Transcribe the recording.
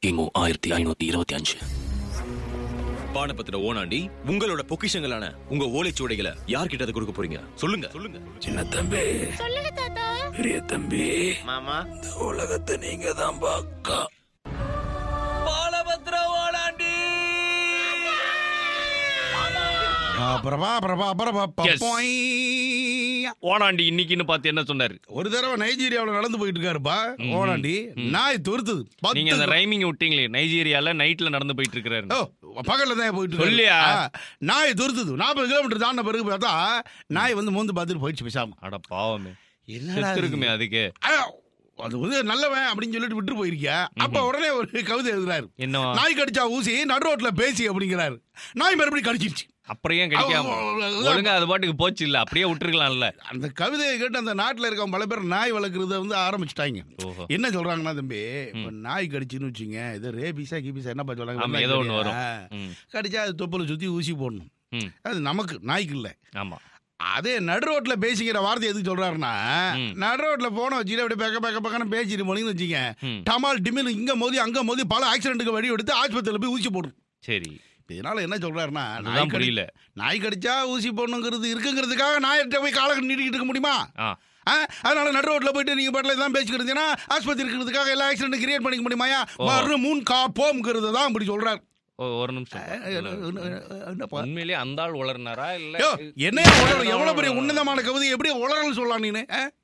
கிமு ஆயிரத்தி ஐநூத்தி இருபத்தி அஞ்சு பானபத்திர ஓனாண்டி உங்களோட பொக்கிஷங்களான உங்க ஓலைச்சுவடைகளை யார்கிட்ட அதை கொடுக்க போறீங்க சொல்லுங்க சொல்லுங்க சின்ன தம்பி சொல்லுங்க தாத்தா பெரிய தம்பி மாமா இந்த உலகத்தை நீங்க தான் பாக்கா பாலபத்திர ஓனாண்டி பிரபா பிரபா பிரபா Yes. பப்பாய். ஓனாண்டி இன்னைக்குன்னு பார்த்து என்ன சொன்னாரு ஒரு தடவை நைஜீரியாவுல நடந்து போயிட்டு இருக்காருப்பா ஓனாண்டி நாய் துருத்துது பத்து- நீங்க அந்த ரைமிங் விட்டீங்களே நைஜீரியால நைட்ல நடந்து போயிட்டு இருக்காரு ஓ பகல்ல தான் போயிட்டு இருக்காரு. சொல்லியா? ஆ, நாய் துருத்துது நாற்பது கிலோமீட்டர் தாண்ட பிறகு பார்த்தா நாய் வந்து மூந்து பார்த்துட்டு போயிடுச்சு பேசாம அட பாவமே என்னடா செத்து இது? இருக்குமே அதுக்கு ஆ, அது வந்து நல்லவன் அப்படின்னு சொல்லிட்டு விட்டு போயிருக்கியா அப்ப உடனே ஒரு கவிதை எழுதுறாரு என்னவா நாய் கடிச்சா ஊசி நடு ரோட்ல பேசி அப்படிங்கிறாரு நாய் மறுபடியும் கடிச்சிருச்சு அப்புறம் ஏன் கிடைக்காம ஒழுங்கா அது பாட்டுக்கு போச்சு இல்ல அப்படியே விட்டுருக்கலாம்ல அந்த கவிதையை கேட்டு அந்த நாட்டுல இருக்கவங்க பல பேர் நாய் வளர்க்குறத வந்து ஆரம்பிச்சிட்டாங்க ஓஹோ என்ன சொல்றாங்கன்னா தம்பி இப்ப நாய் கடிச்சுன்னு வச்சுங்க இது ரேபிஸா கிபிஸா என்னப்பா சொல்றாங்க ஆமா ஏதோ ஒண்ணு வரும் ம், கடிச்சா அது தொப்பலை சுத்தி ஊசி போடணும் ம், அது நமக்கு நாய்க்கு இல்ல ஆமா அதே நடு ரோட்ல பேசிக்கிற வார்த்தை எதுக்கு சொல்றாருன்னா ம். நடு ரோட்ல போன வச்சுட்டு அப்படியே பக்க பக்க பக்கன்னு பேசிட்டு போனீங்கன்னு வச்சுங்க ம், டமால் டிமில் இங்க மோதி அங்க மோதி பல ஆக்சிடென்ட்டுக்கு வழி எடுத்து ஆஸ்பத்திரியில போய் ஊசி போடும் சரி இதனால என்ன சொல்றாருன்னா நாய் அதுதான் கடி புரியல நாய் கடிச்சா ஊசி போடணுங்கிறது இருக்குங்கிறதுக்காக நாய்கிட்ட போய் காலை நீட்டிக்கிட்டு இருக்க முடியுமா ஆ ஆ, அதனால நடு ரோட்ல போயிட்டு நீங்க பாட்டில் தான் பேசிக்கிட்டு இருந்தீங்கன்னா ஆஸ்பத்திரி இருக்கிறதுக்காக எல்லா ஆக்சிடென்ட் கிரியேட் பண்ணிக்க முடியுமாயா ஓ. மறு மூன் காப்போம்ங்கிறது தான் இப்படி சொல்றாரு ஓ, ஒரு நிமிஷம் என்னப்பா? உண்மையிலேயே அந்த ஆள் உளர்னாரா இல்ல யோ, என்னையா உளறல் எவ்வளவு பெரிய உன்னதமான கவிதை எப்படி உளறல் சொல்லலாம் நீனு ஆ?